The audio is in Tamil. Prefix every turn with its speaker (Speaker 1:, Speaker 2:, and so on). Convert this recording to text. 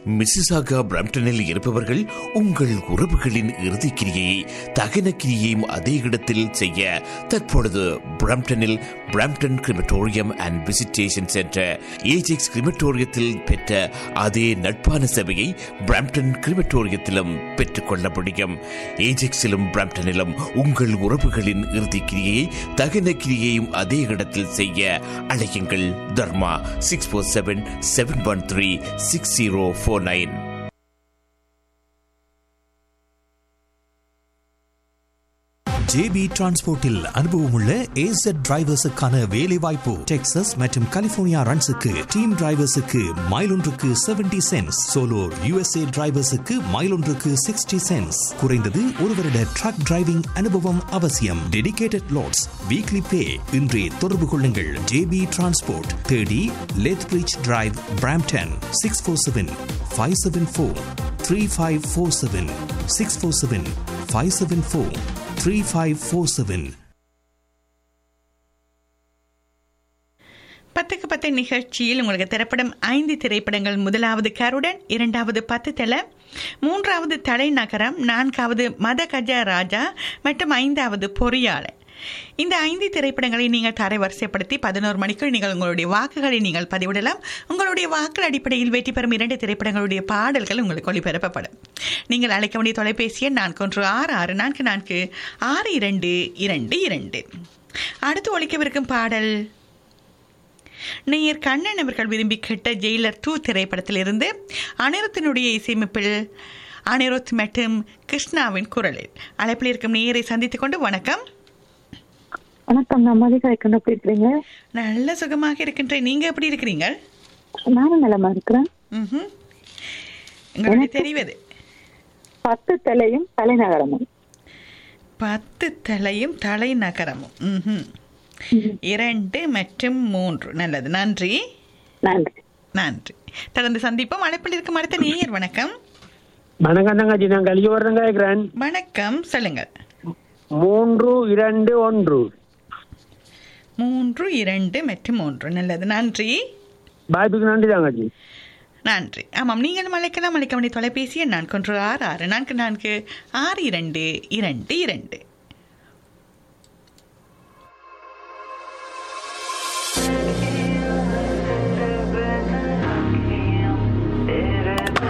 Speaker 1: மிசிசாகா பிரம்டனில் இருப்பவர்கள் உங்கள் உறவுகளின் இறுதிக்கிரியை தகன கிரியையும் அதே இடத்தில் செய்ய தற்பொழுது பிரம்டனில் Brampton crematorium and visitation centre Ajax கிரிமட்டோரியத்தில் பெற்ற அதே நட்பான சேவையை பிரம்டன் கிரிமட்டோரியத்திலும் பெற்றுக்கொள்ள முடியும் ஏஜெக்ஸிலும் பிரம்டனிலும் உங்கள் உறவுகளின் இறுதிக்கிரியை தகன கிரியையும் அதே இடத்தில் செய்ய அழையுங்கள் Dharma six four seven seven one three six zero four nine
Speaker 2: JP டிரான்ஸ்போர்ட்டில் அனுபவமுள்ள AZ டிரைவர்ஸுக்கான வேலை வாய்ப்பு டெக்சஸ் மற்றும் கலிபோர்னியா ரன்ஸுக்கு டீம் டிரைவர்ஸுக்கு மைல் ஒன்றுக்கு செவன்டி சென்ஸ் சோலோ யுஎஸ்ஏ டிரைவர்ஸுக்கு மைல் ஒன்றுக்கு சிக்ஸ்டி சென்ஸ் குறைந்தது ஒரு வருட ட்ரக் டிரைவிங் அனுபவம் அவசியம் டெடிகேட்டட் லோட்ஸ் வீக்லி பே இன்றே தொடர்பு கொள்ளுங்கள் ஜேபி டிரான்ஸ்போர்ட் தேடி Lethbridge drive Brampton six four seven five seven four three five four seven six four seven five seven four three five four seven
Speaker 3: பத்துக்கு பத்து நிகழ்ச்சியில் உங்களுக்கு திரைப்படம் ஐந்து திரைப்படங்கள் முதலாவது கருடன் இரண்டாவது பத்து தலை மூன்றாவது தலைநகரம் நான்காவது மத கஜ ராஜா மற்றும் ஐந்தாவது பொறியாளர் இந்த ஐந்து திரைப்படங்களை நீங்கள் தரைவரிசைப்படுத்தி பதினோரு மணிக்குள் நீங்கள் உங்களுடைய வாக்குகளை நீங்கள் பதிவிடலாம் உங்களுடைய வாக்கள் அடிப்படையில் வெற்றி பெறும் இரண்டு திரைப்படங்களுடைய பாடல்கள் உங்களுக்கு ஒளிபரப்பப்படும் நீங்கள் அழைக்க வேண்டிய தொலைபேசி எண் நான்கு ஒன்று ஆறு ஆறு நான்கு நான்கு ஆறு இரண்டு இரண்டு இரண்டு அடுத்து ஒழிக்கவிருக்கும் பாடல் நேயர் கண்ணன் அவர்கள் விரும்பி கேட்ட ஜெயிலர் டூ திரைப்படத்திலிருந்து அனிருத்தினுடைய இசையமைப்பில் அனிருத் மற்றும் கிருஷ்ணாவின் குரலில் அழைப்பில் இருக்கும் நேயரை சந்தித்துக் கொண்டு வணக்கம்
Speaker 4: வணக்கம் நான் மதிகா இருக்கேன் எப்படி இருக்கிறீங்க
Speaker 3: நல்ல சுகமாக இருக்கின்றேன் நீங்க எப்படி இருக்கிறீங்க
Speaker 4: நானும் நலமா இருக்கிறேன்
Speaker 3: ம்ஹும். உங்களுடைய தெரிவது
Speaker 4: பத்து தலையும் தலைநகரமும்
Speaker 3: பத்து தலையும் தலைநகரமும் ம்ஹும். இரண்டு மற்றும் மூன்று நல்லது நன்றி
Speaker 4: நன்றி
Speaker 3: நன்றி தொடர்ந்து சந்திப்போம் அழைப்பில் இருக்கும் அடுத்த நேயர் வணக்கம்
Speaker 5: வணக்கம் தங்கச்சி நான் கலியோரம் கேட்கிறேன்
Speaker 3: வணக்கம் சொல்லுங்கள்
Speaker 5: மூன்று இரண்டு ஒன்று
Speaker 3: மூன்று இரண்டு மற்றும் மூன்று நல்லது நன்றி
Speaker 5: வாய்ப்புக்கு நன்றி தங்கச்சி
Speaker 3: நன்றி ஆமாம் நீங்களும் அழைக்கலாம் அழைக்க வேண்டிய தொலைபேசி எண் நான்கு ஒன்று ஆறு ஆறு நான்கு நான்கு ஆறு இரண்டு இரண்டு இரண்டு